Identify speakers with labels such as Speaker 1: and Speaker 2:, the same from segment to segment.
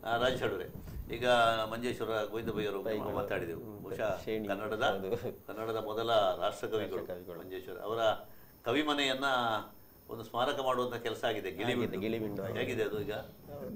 Speaker 1: ಆ, ರಾಜೇಶ್ ಅವರೇ ಈಗ ಮಂಜೇಶ್ವರ ಗೋವಿಂದ ಬೈಯವರು ಮಾತಾಡಿದೆವು ಬಹುಶಃ
Speaker 2: ಶೇಣಿ.
Speaker 1: ಕನ್ನಡದ
Speaker 2: ಹೌದು.
Speaker 1: ಕನ್ನಡದ ಮೊದಲ ರಾಷ್ಟ್ರಕವಿಗಳು
Speaker 2: ರಾಷ್ಟ್ರಕವಿಗಳು.
Speaker 1: ಮಂಜೇಶ್ವರ ಅವರ ಕವಿಮನೆಯನ್ನ ಒಂದು ಸ್ಮಾರಕ ಮಾಡುವಂತ ಕೆಲಸ ಆಗಿದೆ ಗಿಳಿಬಿಂಡು
Speaker 2: ಗಿಳಿಬಿಂಡು ಆಗಿದೆ.
Speaker 1: ಹೇಗಿದೆ ಅದು ಈಗ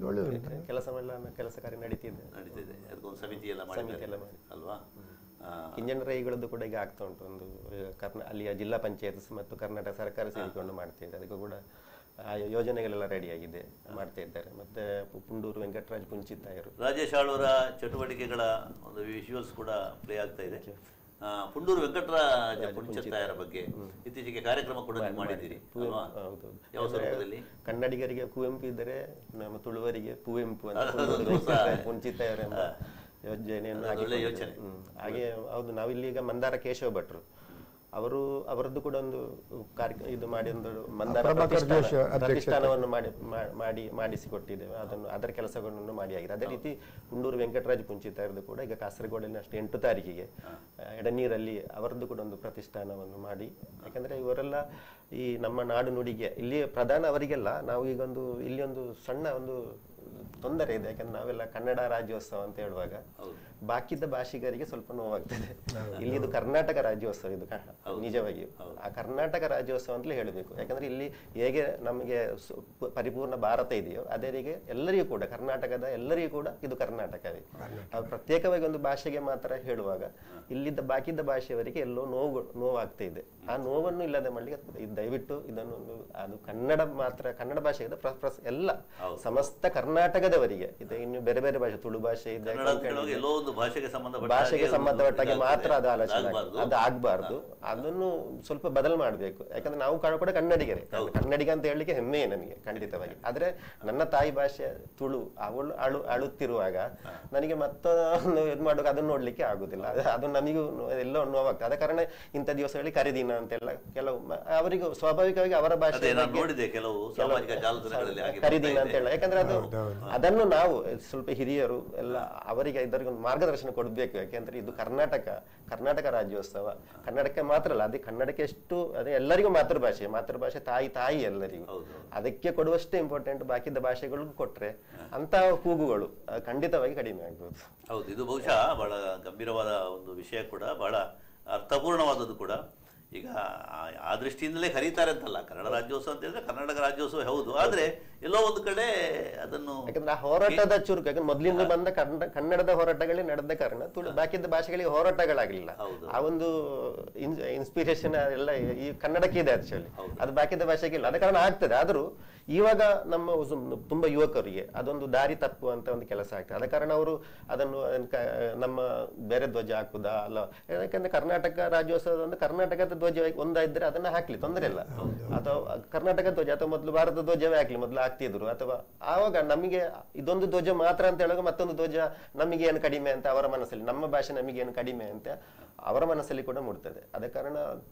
Speaker 2: ಕೆಲಸ ಎಲ್ಲ ಕೆಲಸ ಕಾರ್ಯ ನಡೀತಿದೆ
Speaker 1: ನಡೀತಿದೆ ಅದಕ್ಕೊಂದು ಸಮಿತಿ ಎಲ್ಲ
Speaker 2: ಸಮಿತಿ ಎಲ್ಲ
Speaker 1: ಮಾಡಿ
Speaker 2: ಮಾಡಿ.
Speaker 1: ಅಲ್ವಾ ಆ,
Speaker 2: ಇಂಜನ್ ರೈಗಳದ್ದು ಕೂಡ ಈಗ ಆಗ್ತಾ ಉಂಟು ಒಂದು ಈಗ ಕರ್ನಾ ಅಲ್ಲಿಯ ಜಿಲ್ಲಾ ಪಂಚಾಯತ್ ಮತ್ತು ಕರ್ನಾಟಕ ಸರ್ಕಾರ ಸೇರಿಕೊಂಡು ಮಾಡ್ತಿದೆ ಅದಕ್ಕೂ ಕೂಡ ಆ ಯೋಜನೆಗಳೆಲ್ಲ ರೆಡಿ ಆಗಿದೆ ಮಾಡ್ತಾ ಇದ್ದಾರೆ ಮತ್ತೆ ಪು- ಪುಂಡೂರು ವೆಂಕಟರಾಜ್ ಪುಂಚಿತ್ತಾಯರು
Speaker 1: ರಾಜೇಶ್ ಆಳ್ವರ ಚಟುವಟಿಕೆಗಳ ಒಂದು ವಿಜುವಲ್ಸ್ ಕೂಡ ಪ್ಲೇ ಆಗ್ತಾ ಇದೆ ಆ, ಪುಂಡೂರು ವೆಂಕಟರಾಜ ಪುಂಚತ್ತಾಯರ ಬಗ್ಗೆ ಇತ್ತೀಚೆಗೆ ಕಾರ್ಯಕ್ರಮ ಕೂಡ ನೀವು ಮಾಡಿದ್ದೀರಿ ಅಲ್ವಾ
Speaker 2: ಹೌದು
Speaker 1: ಯಾವ ಸ್ವರೂಪದಲ್ಲಿ
Speaker 2: ಕನ್ನಡಿಗರಿಗೆ ಕುವೆಂಪು ಇದ್ದರೆ ನಮ್ಮ ತುಳುವರಿಗೆ ಕುವೆಂಪು ಅಂತ
Speaker 1: ಅದು ಒಂದು ಹೊಸ-
Speaker 2: ಪುಂಚಿತ್ತಾಯರು ಎಂಬ ಯೋಜನೆಯನ್ನು
Speaker 1: ಅದು ಒಳ್ಳೆ
Speaker 2: ಹಾಕಿಕೊಂಡಿದ್ದಾರೆ.
Speaker 1: ಯೋಚನೆ.
Speaker 2: ಹ್ಮ್. ಹಾಗೆ ಹೌದು ನಾವಿಲ್ಲಿ ಈಗ ಮಂದಾರ ಕೇಶವ ಭಟ್ರು ಅವರು ಅವರದ್ದು ಕೂಡ ಒಂದು ಕಾರ್ಯ ಇದು ಮಾಡಿ ಒಂದು ಮಂದಾರ
Speaker 3: ಪ್ರಭಾಕರ್
Speaker 2: ಪ್ರತಿಷ್ಠಾನ-
Speaker 3: ಜೋಶಿ ಅಧ್ಯಕ್ಷತೆ.
Speaker 2: ಪ್ರತಿಷ್ಠಾನವನ್ನು ಮಾಡಿ ಮಾ- ಮಾಡಿ ಮಾಡಿಸಿಕೊಟ್ಟಿದ್ದೇವೆ ಅದನ್ನು ಅದರ ಕೆಲಸಗಳನ್ನು ಮಾಡಿ ಆಗಿದೆ ಅದೇ ರೀತಿ ಕುಂಡೂರು ವೆಂಕಟರಾಜ ಪುಂಚಿತಾಯರದ್ದು ಕೂಡ ಈಗ ಕಾಸರಗೋಡಿನ ಅಷ್ಟು ಎಂಟು ತಾರೀಕಿಗೆ ಆ, ಎಡನೀರಲ್ಲಿ ಅವರದ್ದು ಕೂಡ ಒಂದು ಪ್ರತಿಷ್ಠಾನವನ್ನು ಮಾಡಿ ಯಾಕಂದ್ರೆ ಇವರೆಲ್ಲ ಈ ನಮ್ಮ ನಾಡು ನುಡಿಗೆ ಇಲ್ಲಿ ಪ್ರಧಾನ ಅವರಿಗೆಲ್ಲ ನಾವು ಈಗ ಒಂದು ಇಲ್ಲಿ ಒಂದು ಸಣ್ಣ ಒಂದು ತೊಂದರೆ ಇದೆ ಯಾಕಂದ್ರೆ ನಾವೆಲ್ಲ ಕನ್ನಡ ರಾಜ್ಯೋತ್ಸವ ಅಂತ ಹೇಳುವಾಗ ಬಾಕಿದ್ದ ಭಾಷಿಗರಿಗೆ ಸ್ವಲ್ಪ ನೋವಾಗ್ತದೆ ಇಲ್ಲಿ ಇದು ಕರ್ನಾಟಕ ರಾಜ್ಯೋತ್ಸವ ಇದು ಕ- ನಿಜವಾಗಿಯೂ ಆ ಕರ್ನಾಟಕ ರಾಜ್ಯೋತ್ಸವ ಅಂತಲೇ ಹೇಳಬೇಕು ಯಾಕಂದ್ರೆ ಇಲ್ಲಿ ಹೇಗೆ ನಮಗೆ ಸು- ಪ- ಪರಿಪೂರ್ಣ ಭಾರತ ಇದೆಯೋ ಅದೇ ರೀತಿ ಎಲ್ಲರಿಗೂ ಕೂಡ ಕರ್ನಾಟಕದ ಎಲ್ಲರಿಗೂ ಕೂಡ ಇದು ಕರ್ನಾಟಕವೇ ಅದು ಪ್ರತ್ಯೇಕವಾಗಿ ಒಂದು ಭಾಷೆಗೆ ಮಾತ್ರ ಹೇಳುವಾಗ ಇಲ್ಲಿದ್ದ ಬಾಕಿದ್ದ ಭಾಷೆಯವರಿಗೆ ಎಲ್ಲೋ ನೋವು ನೋವಾಗ್ತಾ ಇದೆ ಆ ನೋವನ್ನು ಇಲ್ಲದೆ ಮಾಡ್ಲಿಕ್ಕೆ ಇದು ದಯವಿಟ್ಟು ಇದನ್ನು ಒಂದು ಅದು ಕನ್ನಡ ಮಾತ್ರ ಕನ್ನಡ ಭಾಷೆ ಇದೆ ಪ್ರ- ಪ್ರ- ಎಲ್ಲ ಸಮಸ್ತ ಕರ್ನಾಟಕದವರಿಗೆ ಇದು ಇನ್ನು ಬೇರೆ ಬೇರೆ ಭಾಷೆ ತುಳು ಭಾಷೆ ಇದೆ
Speaker 1: ಕನ್ನಡ ಅಂತ ಹೇಳುವಾಗ ಎಲ್ಲೋ ಒಂದು ಭಾಷೆಗೆ ಸಂಬಂಧಪಟ್ಟ
Speaker 2: ಭಾಷೆಗೆ
Speaker 1: ಹಾಗೆ ಒಂದು
Speaker 2: ಸಂಬಂಧಪಟ್ಟಾಗೆ
Speaker 1: ಇದಾಗ್ತದೆ.
Speaker 2: ಮಾತ್ರ ಅದು ಆಲೋಚನೆ
Speaker 1: ಆಗ್ಬಾರ್ದು.
Speaker 2: ಅದು ಆಗ್ಬಾರ್ದು ಅದನ್ನು ಸ್ವಲ್ಪ ಬದಲು ಮಾಡಬೇಕು ಯಾಕಂದ್ರೆ ನಾವು ಕಾಣ ಕೂಡ ಕನ್ನಡಿಗರೇ ಕನ್ನಡಿಗ ಅಂತ ಹೇಳಲಿಕ್ಕೆ ಹೆಮ್ಮೆಯೇ ನನಗೆ ಖಂಡಿತವಾಗಿ ಆದ್ರೆ ನನ್ನ ತಾಯಿ ಭಾಷೆ ತುಳು ಅವಳು ಅಳು ಅಳುತ್ತಿರುವಾಗ ನನಗೆ ಮತ್ತೊಂದು ಇದು ಮಾಡುವಾಗ ಅದನ್ನು ನೋಡ್ಲಿಕ್ಕೆ ಆಗುದಿಲ್ಲ ಅದು- ಅದು ನಮಗೂ ನೋ- ಎಲ್ಲೋ ನೋವಾಗ್ತದೆ ಆದ ಕಾರಣ ಇಂಥ ದಿವಸಗಳಲ್ಲಿ ಕರಿದಿನ ಅಂತೆಲ್ಲ ಕೆಲವು ಮ- ಅವರಿಗೂ ಸ್ವಾಭಾವಿಕವಾಗಿ ಅವರ ಭಾಷೆ
Speaker 1: ಅದೇ ನಾನು ನೋಡಿದೆ ಕೆಲವು ಸಾಮಾಜಿಕ ಜಾಲತಾಣಗಳಲ್ಲಿ ಹಾಗೆ
Speaker 2: ಕರಿದಿನ
Speaker 1: ಬರ್ತಾ
Speaker 2: ಅಂತ
Speaker 1: ಇದೆ.
Speaker 2: ಹೇಳ ಯಾಕಂದ್ರೆ ಅದು ಅದನ್ನು ನಾವು ಸ್ವಲ್ಪ ಹಿರಿಯರು ಎಲ್ಲ ಅವರಿಗೆ ಇದರಿಗೆ ಒಂದು ಮಾರ್ಗದರ್ಶನ ಕೊಡಬೇಕು ಯಾಕೆಂದ್ರೆ ಇದು ಕರ್ನಾಟಕ ಕರ್ನಾಟಕ ರಾಜ್ಯೋತ್ಸವ ಕನ್ನಡಕ್ಕೆ ಮಾತ್ರ ಅಲ್ಲ ಅದೇ ಕನ್ನಡಕ್ಕೆ ಎಷ್ಟು ಅದೇ ಎಲ್ಲರಿಗೂ ಮಾತೃಭಾಷೆ ಮಾತೃಭಾಷೆ ತಾಯಿ ತಾಯಿ ಎಲ್ಲರಿಗೂ ಅದಕ್ಕೆ ಕೊಡುವಷ್ಟೇ ಇಂಪಾರ್ಟೆಂಟ್ ಬಾಕಿದ ಭಾಷೆಗಳಿಗೂ ಕೊಟ್ರೆ ಅಂತ ಕೂಗುಗಳು ಅದು ಖಂಡಿತವಾಗಿ ಕಡಿಮೆ ಆಗ್ಬೋದು
Speaker 1: ಹೌದು ಇದು ಬಹುಶಃ ಬಹಳ ಗಂಭೀರವಾದ ಒಂದು ವಿಷಯ ಕೂಡ ಬಹಳ ಅರ್ಥಪೂರ್ಣವಾದದ್ದು ಕೂಡ ಈಗ ಆ- ಆ ದೃಷ್ಟಿಯಿಂದಲೇ ಕರೀತಾರೆ ಅಂತಲ್ಲ ಕನ್ನಡ ರಾಜ್ಯೋತ್ಸವ ಅಂತ ಹೇಳಿದ್ರೆ ಕರ್ನಾಟಕ ರಾಜ್ಯೋತ್ಸವ ಹೌದು ಆದ್ರೆ ಎಲ್ಲೋ ಒಂದು ಕಡೆ ಅದನ್ನು
Speaker 2: ಯಾಕಂದ್ರೆ ಆ ಹೋರಾಟದ ಚುರುಕು ಯಾಕಂದ್ರೆ ಮೊದಲಿಂದ ಬಂದ ಕನ್ನಡ ಕನ್ನಡದ ಹೋರಾಟಗಳೇ ನಡೆದ ಕಾರಣ ತುಳು ಬಾಕಿದ ಭಾಷೆಗಳಿಗೆ ಹೋರಾಟಗಳಾಗಲಿಲ್ಲ ಆ ಒಂದು ಇನ್ಸ್ಪಿರೇಷನ್ ಎಲ್ಲ ಈ ಕನ್ನಡಕ್ಕೆ ಇದೆ ಆಕ್ಚುಲಿ ಅದು ಬಾಕಿದ ಭಾಷೆಗೆ ಇಲ್ಲ ಅದ ಕಾರಣ ಆಗ್ತದೆ ಆದ್ರೂ ಇವಾಗ ನಮ್ಮ ಉಸ್- ತುಂಬಾ ಯುವಕರಿಗೆ ಅದೊಂದು ದಾರಿ ತಪ್ಪುವಂತ ಒಂದು ಕೆಲಸ ಆಗ್ತದೆ ಆದ ಕಾರಣ ಅವರು ಅದನ್ನು ಅದನ್ನ ಕ- ನಮ್ಮ ಬೇರೆ ಧ್ವಜ ಹಾಕುದಾ ಅಲ್ಲ ಯಾಕಂದ್ರೆ ಕರ್ನಾಟಕ ರಾಜ್ಯೋತ್ಸವದ ಒಂದು ಕರ್ನಾಟಕದ ಧ್ವಜ ಒಂದಾದ್ರೆ ಅದನ್ನ ಹಾಕ್ಲಿ ತೊಂದರೆ ಇಲ್ಲ ಅಥವಾ ಕರ್ನಾಟಕ ಧ್ವಜ ಅಥವಾ ಮೊದಲು ಭಾರತ ಧ್ವಜವೇ ಹಾಕ್ಲಿ ಮೊದಲು ಹಾಕ್ತಿದ್ರು ಅಥವಾ ಆವಾಗ ನಮಗೆ ಇದೊಂದು ಧ್ವಜ ಮಾತ್ರ ಅಂತ ಹೇಳುವಾಗ ಮತ್ತೊಂದು ಧ್ವಜ ನಮಗೆ ಏನು ಕಡಿಮೆ ಅಂತ ಅವರ ಮನಸ್ಸಲ್ಲಿ ನಮ್ಮ ಭಾಷೆ ನಮಗೆ ಏನು ಕಡಿಮೆ ಅಂತ ಅವರ ಮನಸ್ಸಲ್ಲಿ ಕೂಡ ಮೂಡ್ತದೆ ಅದ ಕಾರಣ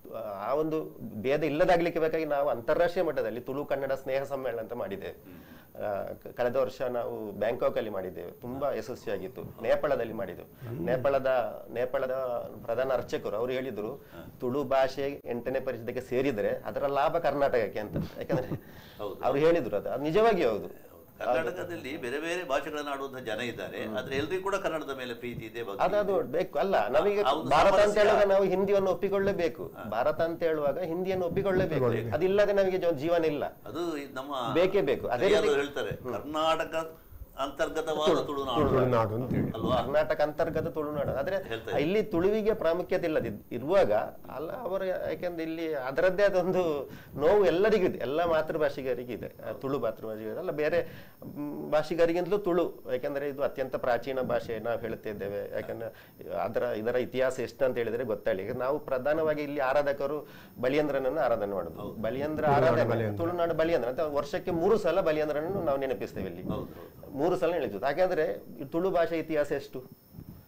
Speaker 2: ಆ ಒಂದು ಭೇದ ಇಲ್ಲದಾಗ್ಲಿಕ್ಕೆ ಬೇಕಾಗಿ ನಾವು ಅಂತಾರಾಷ್ಟ್ರೀಯ ಮಟ್ಟದಲ್ಲಿ ತುಳು ಕನ್ನಡ ಸ್ನೇಹ ಸಮ್ಮೇಳನ ಅಂತ ಮಾಡಿದ್ದೇವೆ ಆ, ಕ- ಕಳೆದ ವರ್ಷ ನಾವು ಬ್ಯಾಂಕಾಕ್ ಅಲ್ಲಿ ಮಾಡಿದ್ದೇವೆ ತುಂಬಾ ಯಶಸ್ವಿಯಾಗಿತ್ತು ನೇಪಾಳದಲ್ಲಿ ಮಾಡಿದ್ದೆವು ನೇಪಾಳದ ನೇಪಾಳದ ಪ್ರಧಾನ ಅರ್ಚಕರು ಅವರು ಹೇಳಿದ್ರು ತುಳು ಭಾಷೆ ಎಂಟನೇ ಪರಿಷದಕ್ಕೆ ಸೇರಿದ್ರೆ ಅದರ ಲಾಭ ಕರ್ನಾಟಕಕ್ಕೆ ಅಂತ ಯಾಕಂದ್ರೆ ಅವ್ರು ಹೇಳಿದ್ರು ಅದು ಅದು ನಿಜವಾಗಿ ಹೌದು
Speaker 1: ಕರ್ನಾಟಕದಲ್ಲಿ ಬೇರೆ ಬೇರೆ ಭಾಷೆಗಳನ್ನ ಆಡುವಂತ ಜನ ಇದ್ದಾರೆ ಆದ್ರೆ ಎಲ್ರಿಗೂ ಕೂಡ ಕನ್ನಡದ ಮೇಲೆ ಪ್ರೀತಿ ಇದೆ ಭಕ್ತಿ ಇದೆ.
Speaker 2: ಅದದು ಬೇಕು ಅಲ್ಲ ನಮಗೆ
Speaker 1: ಆ ಒಂದು
Speaker 2: ಭಾರತ ಅಂತ
Speaker 1: ಸಾಮರಸ್ಯ.
Speaker 2: ಹೇಳುವಾಗ ನಾವು ಹಿಂದಿಯನ್ನು ಒಪ್ಪಿಕೊಳ್ಳಲೇಬೇಕು ಭಾರತ ಅಂತ ಹೇಳುವಾಗ ಹಿಂದಿಯನ್ನು ಒಪ್ಪಿಕೊಳ್ಳಲೇಬೇಕು ಅದಿಲ್ಲದೆ ನಮಗೆ ಜೀವ- ಜೀವನ ಇಲ್ಲ
Speaker 1: ಅದು ಈ ನಮ್ಮ
Speaker 2: ಬೇಕೇ ಬೇಕು ಅದೇ
Speaker 1: ಹಿರಿಯರು
Speaker 2: ರೀತಿ
Speaker 1: ಹೇಳ್ತಾರೆ ಕರ್ನಾಟಕ ಅಂತರ್ಗತವಾದ ತುಳುನಾಡು
Speaker 3: ತುಳುನಾಡು ಅಂತೇಳಿ
Speaker 1: ಅಲ್ವಾ
Speaker 2: ಕರ್ನಾಟಕ ಅಂತರ್ಗತ ತುಳುನಾಡು ಆದ್ರೆ
Speaker 1: ಹೇಳ್ತಾ
Speaker 2: ಇಲ್ಲಿ ತುಳುವಿಗೆ ಪ್ರಾಮುಖ್ಯತೆ ಇಲ್ಲದ ಇರುವಾಗ ಅಲ್ಲ ಅವರ ಯಾಕಂದ್ರೆ ಇಲ್ಲಿ ಅದರದ್ದೇ ಅದೊಂದು ನೋವು ಎಲ್ಲರಿಗೂ ಇದೆ ಎಲ್ಲ ಮಾತೃಭಾಷಿಗರಿಗೆ ಇದೆ ಆ, ತುಳು ಮಾತೃಭಾಷಿಗರು ಅಲ್ಲ ಬೇರೆ ಮ್, ಭಾಷಿಗರಿಗಿಂತಲೂ ತುಳು ಯಾಕಂದ್ರೆ ಇದು ಅತ್ಯಂತ ಪ್ರಾಚೀನ ಭಾಷೆ ನಾವು ಹೇಳ್ತಿದ್ದೇವೆ ಯಾಕಂದ್ರೆ ಅದರ ಇದರ ಇತಿಹಾಸ ಎಷ್ಟು ಅಂತ ಹೇಳಿದ್ರೆ ಗೊತ್ತಾಗಲಿ ಈಗ ನಾವು ಪ್ರಧಾನವಾಗಿ ಇಲ್ಲಿ ಆರಾಧಕರು ಬಲಿಯಂದ್ರನನ್ನು ಆರಾಧನೆ ಮಾಡುದು ಬಲಿಯಂದ್ರ ಆರಾಧನೆ ತುಳುನಾಡು ಬಲಿಯಂದ್ರ ಅಂತ ವರ್ಷಕ್ಕೆ ಮೂರು ಸಲ ಬಲಿಯಂದ್ರನನ್ನು ನಾವು ನೆನಪಿಸ್ತೇವೆ ಇಲ್ಲಿ ಮೂರು ಸಲ ನೆನೆಸುದು ಹಾಗಾದ್ರೆ ಈ ತುಳು ಭಾಷೆ ಇತಿಹಾಸ ಎಷ್ಟು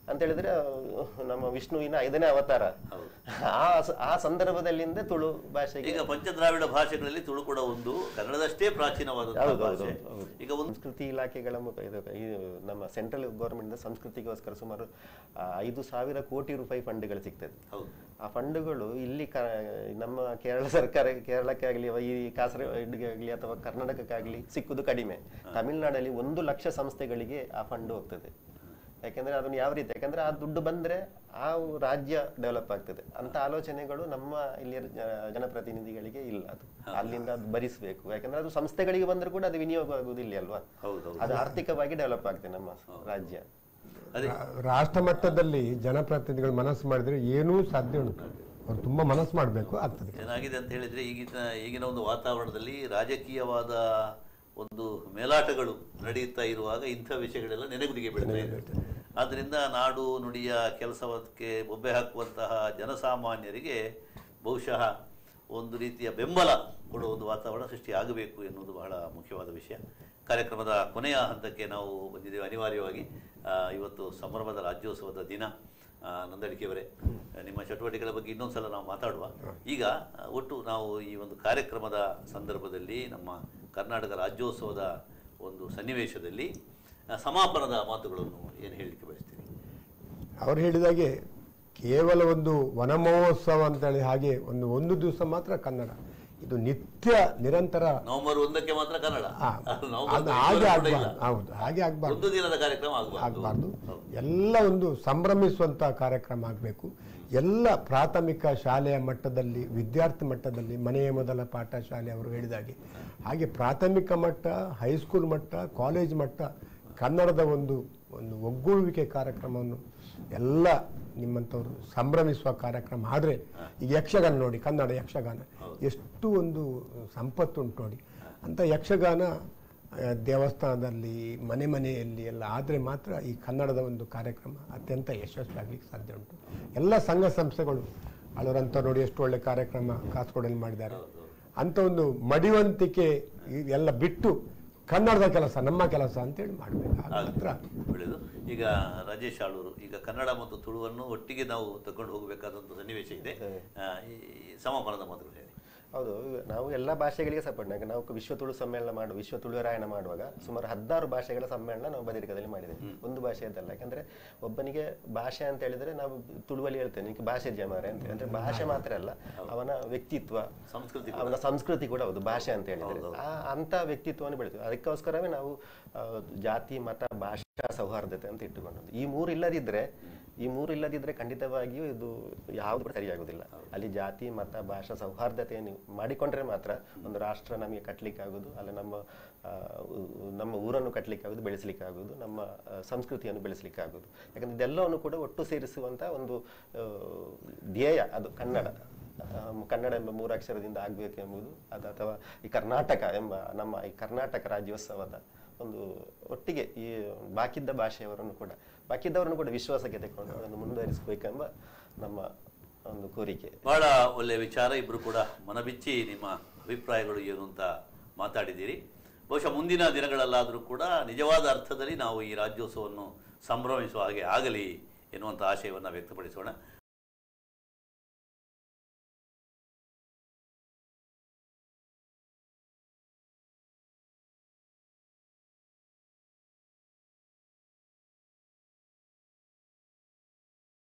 Speaker 2: ಅಂತ ಹೇಳಿದ್ರೆ ಅಹ್, ನಮ್ಮ ವಿಷ್ಣುವಿನ ಐದನೇ ಅವತಾರ
Speaker 1: ಹೌದು.
Speaker 2: ಆ ಸ- ಆ ಸಂದರ್ಭದಲ್ಲಿಂದ ತುಳು ಭಾಷೆಗೆ
Speaker 1: ಈಗ ಪಂಚದ್ರಾವಿಡ ಭಾಷೆಗಳಲ್ಲಿ ತುಳು ಕೂಡ ಒಂದು ಕನ್ನಡದಷ್ಟೇ ಪ್ರಾಚೀನವಾದಂತಹ
Speaker 2: ಹೌದು, ಹೌದು,
Speaker 1: ಭಾಷೆ
Speaker 2: ಹೌದು.
Speaker 1: ಈಗ ಒಂದು
Speaker 2: ಸಂಸ್ಕೃತಿ ಇಲಾಖೆಗಳ ಮುಖ ಇದು ಈ ನಮ್ಮ ಸೆಂಟ್ರಲ್ ಗೌರ್ಮೆಂಟ್ ಸಂಸ್ಕೃತಿಗೋಸ್ಕರ ಸುಮಾರು ಆ, ಐದು ಸಾವಿರ ಕೋಟಿ ರೂಪಾಯಿ ಫಂಡ್ಗಳು ಸಿಗ್ತದೆ
Speaker 1: ಹೌದು
Speaker 2: ಆ ಫಂಡ್ಗಳು ಇಲ್ಲಿ ಕ ನಮ್ಮ ಕೇರಳ ಸರ್ಕಾರ ಕೇರಳಕ್ಕೆ ಆಗಲಿ ಈ ಕಾಸರಗೋಡಿಗೆ ಆಗಲಿ ಅಥವಾ ಕರ್ನಾಟಕಕ್ಕಾಗಲಿ ಸಿಕ್ಕುದು ಕಡಿಮೆ ತಮಿಳುನಾಡಲ್ಲಿ ಒಂದು ಲಕ್ಷ ಸಂಸ್ಥೆಗಳಿಗೆ ಆ ಫಂಡ್ ಹೋಗ್ತದೆ ಯಾಕೆಂದ್ರೆ ಅದನ್ನು ಯಾವ ರೀತಿ ಯಾಕಂದ್ರೆ ಆ ದುಡ್ಡು ಬಂದ್ರೆ ಆ ರಾಜ್ಯ ಡೆವಲಪ್ ಆಗ್ತದೆ ಅಂತ ಆಲೋಚನೆಗಳು ನಮ್ಮ ಇಲ್ಲಿಯ ಜ- ಜನಪ್ರತಿನಿಧಿಗಳಿಗೆ ಇಲ್ಲ ಅದು ಅಲ್ಲಿಂದ ಅದು ಭರಿಸಬೇಕು ಯಾಕಂದ್ರೆ ಅದು ಸಂಸ್ಥೆಗಳಿಗೆ ಬಂದ್ರೆ ಕೂಡ ಅದು ವಿನಿಯೋಗ ಆಗುವುದಿಲ್ಲ ಅಲ್ವಾ
Speaker 1: ಹೌದು ಹೌದು
Speaker 2: ಅದು ಆರ್ಥಿಕವಾಗಿ ಡೆವಲಪ್ ಆಗ್ತದೆ ನಮ್ಮ ರಾಜ್ಯ
Speaker 1: ಅದೇ
Speaker 3: ರಾ- ರಾಷ್ಟ್ರ ಮಟ್ಟದಲ್ಲಿ ಜನಪ್ರತಿನಿಧಿಗಳು ಮನಸ್ಸು ಮಾಡಿದ್ರೆ ಏನೂ ಸಾಧ್ಯ ಉಂಟು ಅವ್ರು ತುಂಬಾ ಮನಸ್ಸು ಮಾಡಬೇಕು ಆಗ್ತದೆ
Speaker 1: ಏನಾಗಿದೆ ಅಂತ ಹೇಳಿದ್ರೆ ಈಗಿನ ಈಗಿನ ಒಂದು ವಾತಾವರಣದಲ್ಲಿ ರಾಜಕೀಯವಾದ ಒಂದು ಮೇಲಾಟಗಳು ನಡೆಯುತ್ತಾ ಇರುವಾಗ ಇಂಥ ವಿಷಯಗಳೆಲ್ಲ ನೆನೆಗುದಿಗೆ ಬೀಳ್ತಾ ಇದೆ ಆದ್ದರಿಂದ ನಾಡು ನುಡಿಯ ಕೆಲಸಕ್ಕೆ ಬೊಬ್ಬೆ ಹಾಕುವಂತಹ ಜನಸಾಮಾನ್ಯರಿಗೆ ಬಹುಶಃ ಒಂದು ರೀತಿಯ ಬೆಂಬಲ ಕೊಡುವ ಒಂದು ವಾತಾವರಣ ಸೃಷ್ಟಿಯಾಗಬೇಕು ಎನ್ನುವುದು ಬಹಳ ಮುಖ್ಯವಾದ ವಿಷಯ ಕಾರ್ಯಕ್ರಮದ ಕೊನೆಯ ಹಂತಕ್ಕೆ ನಾವು ಬಂದಿದ್ದೇವೆ ಅನಿವಾರ್ಯವಾಗಿ ಆ, ಇವತ್ತು ಸಂಭ್ರಮದ ರಾಜ್ಯೋತ್ಸವದ ದಿನ ಆ, ನಂದಳಿಕೆಯವರೇ ನಿಮ್ಮ ಚಟುವಟಿಕೆಗಳ ಬಗ್ಗೆ ಇನ್ನೊಂದು ಸಲ ನಾವು ಮಾತಾಡುವ ಈಗ ಆ, ಒಟ್ಟು ನಾವು ಈ ಒಂದು ಕಾರ್ಯಕ್ರಮದ ಸಂದರ್ಭದಲ್ಲಿ ನಮ್ಮ ಕರ್ನಾಟಕ ರಾಜ್ಯೋತ್ಸವದ ಒಂದು ಸನ್ನಿವೇಶದಲ್ಲಿ ಆ, ಸಮಾಪನದ ಮಾತುಗಳನ್ನು ಏನು ಹೇಳಲಿಕ್ಕೆ ಬಯಸ್ತೀರಿ
Speaker 3: ಅವ್ರು ಹೇಳಿದಾಗೆ ಕೇವಲ ಒಂದು ವನ ಮಹೋತ್ಸವ ಅಂತೇಳಿ ಹಾಗೆ ಒಂದು ಒಂದು ದಿವಸ ಮಾತ್ರ ಕನ್ನಡ ಇದು ನಿತ್ಯ ನಿರಂತರ
Speaker 1: ನವೆಂಬರ್ ಒಂದಕ್ಕೆ ಮಾತ್ರ ಕನ್ನಡ
Speaker 3: ಆ,
Speaker 1: ಅದು ನವೆಂಬರ್
Speaker 3: ಅದು ಹಾಗೆ
Speaker 1: ಒಂದಕ್ಕೆ ಕೂಡ ಇಲ್ಲ.
Speaker 3: ಆಗ್ಬಾರ್ದು ಹೌದು ಹಾಗೆ ಆಗ್ಬಾರ್ದು
Speaker 1: ಒಂದು ದಿನದ ಕಾರ್ಯಕ್ರಮ ಆಗಬಾರ್ದು
Speaker 3: ಆಗಬಾರ್ದು ಎಲ್ಲ ಒಂದು ಸಂಭ್ರಮಿಸುವಂತ ಕಾರ್ಯಕ್ರಮ ಆಗಬೇಕು ಎಲ್ಲ ಪ್ರಾಥಮಿಕ ಶಾಲೆಯ ಮಟ್ಟದಲ್ಲಿ ವಿದ್ಯಾರ್ಥಿ ಮಟ್ಟದಲ್ಲಿ ಮನೆಯ ಮೊದಲ ಪಾಠ ಶಾಲೆ ಅವರು ಹೇಳಿದಾಗೆ ಹಾಗೆ ಪ್ರಾಥಮಿಕ ಮಟ್ಟ ಹೈಸ್ಕೂಲ್ ಮಟ್ಟ ಕಾಲೇಜ್ ಮಟ್ಟ ಕನ್ನಡದ ಒಂದು ಒಂದು ಒಗ್ಗೂಡುವಿಕೆ ಕಾರ್ಯಕ್ರಮವನ್ನು ಎಲ್ಲ ನಿಮ್ಮಂಥವ್ರು ಸಂಭ್ರಮಿಸುವ ಕಾರ್ಯಕ್ರಮ ಆದರೆ ಈಗ ಯಕ್ಷಗಾನ ನೋಡಿ ಕನ್ನಡ ಯಕ್ಷಗಾನ ಎಷ್ಟು ಒಂದು ಸಂಪತ್ತು ಉಂಟು ನೋಡಿ ಅಂತ ಯಕ್ಷಗಾನ ಆ, ದೇವಸ್ಥಾನದಲ್ಲಿ ಮನೆ ಮನೆಯಲ್ಲಿ ಎಲ್ಲ ಆದರೆ ಮಾತ್ರ ಈ ಕನ್ನಡದ ಒಂದು ಕಾರ್ಯಕ್ರಮ ಅತ್ಯಂತ ಯಶಸ್ವಿಯಾಗಲಿಕ್ಕೆ ಸಾಧ್ಯ ಉಂಟು ಎಲ್ಲ ಸಂಘ ಸಂಸ್ಥೆಗಳು ಅಳವರಂತ ನೋಡಿ ಎಷ್ಟು ಒಳ್ಳೆ ಕಾರ್ಯಕ್ರಮ ಕಾಸರಗೋಡಲ್ಲಿ ಮಾಡಿದ್ದಾರೆ ಅಂತ ಒಂದು ಮಡಿವಂತಿಕೆ ಎಲ್ಲ ಬಿಟ್ಟು ಕನ್ನಡದ ಕೆಲಸ ನಮ್ಮ ಕೆಲಸ ಅಂತೇಳಿ ಮಾಡಬೇಕು ಮಾತ್ರ
Speaker 1: ಒಳ್ಳೆಯದು ಈಗ ರಾಜೇಶ್ ಆಳೂರು ಈಗ ಕನ್ನಡ ಮತ್ತು ತುಳುವನ್ನು ಒಟ್ಟಿಗೆ ನಾವು ತಗೊಂಡು ಹೋಗಬೇಕಾದಂಥ ಸನ್ನಿವೇಶ ಇದೆ ಆ, ಈ ಸಮಾಪನದ ಮಾತುಗಳು ಹೇಳಿ
Speaker 2: ಹೌದು ನಾವು ಎಲ್ಲ ಭಾಷೆಗಳಿಗೆ ಸಪೋರ್ಟ್ ನಾವು ವಿಶ್ವ ತುಳು ಸಮ್ಮೇಳನ ಮಾಡುವ ವಿಶ್ವ ತುಳು ರಾಯಣ ಮಾಡುವಾಗ ಸುಮಾರು ಹದಿನಾರು ಭಾಷೆಗಳ ಸಮ್ಮೇಳನ ನಾವು ಬದಿರಿಕದಲ್ಲಿ ಮಾಡಿದ್ದೇವೆ ಒಂದು ಭಾಷೆಯದಲ್ಲ ಯಾಕಂದ್ರೆ ಒಬ್ಬನಿಗೆ ಭಾಷೆ ಅಂತ ಹೇಳಿದ್ರೆ ನಾವು ತುಳುವಲ್ಲಿ ಹೇಳ್ತೇವೆ ನಿನಗೆ ಭಾಷೆ ಜಮಾರೆ ಅಂತ ಅಂದ್ರೆ ಭಾಷೆ ಮಾತ್ರ ಅಲ್ಲ ಅವನ ವ್ಯಕ್ತಿತ್ವ
Speaker 1: ಸಂಸ್ಕೃತಿ
Speaker 2: ಅವನ ಸಂಸ್ಕೃತಿ ಕೂಡ ಹೌದು ಭಾಷೆ ಅಂತ ಹೇಳಿದ್ರೆ ಆ ಅಂತ ವ್ಯಕ್ತಿತ್ವವನ್ನು ಬೆಳೆದು ಅದಕ್ಕೋಸ್ಕರವೇ ನಾವು ಆ, ಜಾತಿ ಮತ ಭಾಷಾ ಸೌಹಾರ್ದತೆ ಅಂತ ಇಟ್ಟುಕೊಂಡದ್ದು ಈ ಮೂರು ಇಲ್ಲದಿದ್ರೆ ಈ ಮೂರು ಇಲ್ಲದಿದ್ರೆ ಖಂಡಿತವಾಗಿಯೂ ಇದು ಯಾವುದು ಕೂಡ ಸರಿಯಾಗುದಿಲ್ಲ ಅಲ್ಲಿ ಜಾತಿ ಮತ ಭಾಷಾ ಸೌಹಾರ್ದತೆಯನ್ನು ಮಾಡಿಕೊಂಡ್ರೆ ಮಾತ್ರ ಒಂದು ರಾಷ್ಟ್ರ ನಮಗೆ ಕಟ್ಟಲಿಕ್ಕೆ ಆಗುದು ಅಲ್ಲ ನಮ್ಮ ಆ, ಉ- ನಮ್ಮ ಊರನ್ನು ಕಟ್ಟಲಿಕ್ಕೆ ಆಗುದು ಬೆಳೆಸಲಿಕ್ಕೆ ಆಗುದು ನಮ್ಮ ಆ, ಸಂಸ್ಕೃತಿಯನ್ನು ಬೆಳೆಸಲಿಕ್ಕೆ ಆಗುದು ಯಾಕಂದ್ರೆ ಇದೆಲ್ಲವನ್ನು ಕೂಡ ಒಟ್ಟು ಸೇರಿಸುವಂತ ಒಂದು ಆ, ಧ್ಯೇಯ ಅದು ಕನ್ನಡ ಆ, ಕನ್ನಡ ಎಂಬ ಮೂರಾಕ್ಷರದಿಂದ ಆಗಬೇಕು ಎಂಬುದು ಅದು ಅಥವಾ ಈ ಕರ್ನಾಟಕ ಎಂಬ ನಮ್ಮ ಈ ಕರ್ನಾಟಕ ರಾಜ್ಯೋತ್ಸವದ ಒಂದು ಒಟ್ಟಿಗೆ ಈ ಬಾಕಿದ್ದ ಭಾಷೆಯವರನ್ನು ಕೂಡ ಬಾಕಿದ್ದವರನ್ನು ಕೂಡ ವಿಶ್ವಾಸಕ್ಕೆ ತೆಗೆದುಕೊಂಡು ಅದನ್ನು ಮುಂದುವರಿಸಬೇಕೆಂಬ ನಮ್ಮ ಒಂದು ಕೋರಿಕೆ
Speaker 1: ಬಹಳ ಒಳ್ಳೆಯ ವಿಚಾರ ಇಬ್ಬರು ಕೂಡ ಮನಬಿಚ್ಚಿ ನಿಮ್ಮ ಅಭಿಪ್ರಾಯಗಳು ಏನು ಅಂತ ಮಾತಾಡಿದ್ದೀರಿ ಬಹುಶಃ ಮುಂದಿನ ದಿನಗಳಲ್ಲಾದರೂ ಕೂಡ ನಿಜವಾದ ಅರ್ಥದಲ್ಲಿ ನಾವು ಈ ರಾಜ್ಯೋತ್ಸವವನ್ನು ಸಂಭ್ರಮಿಸುವ ಹಾಗೆ ಆಗಲಿ ಎನ್ನುವಂಥ ಆಶಯವನ್ನು ವ್ಯಕ್ತಪಡಿಸೋಣ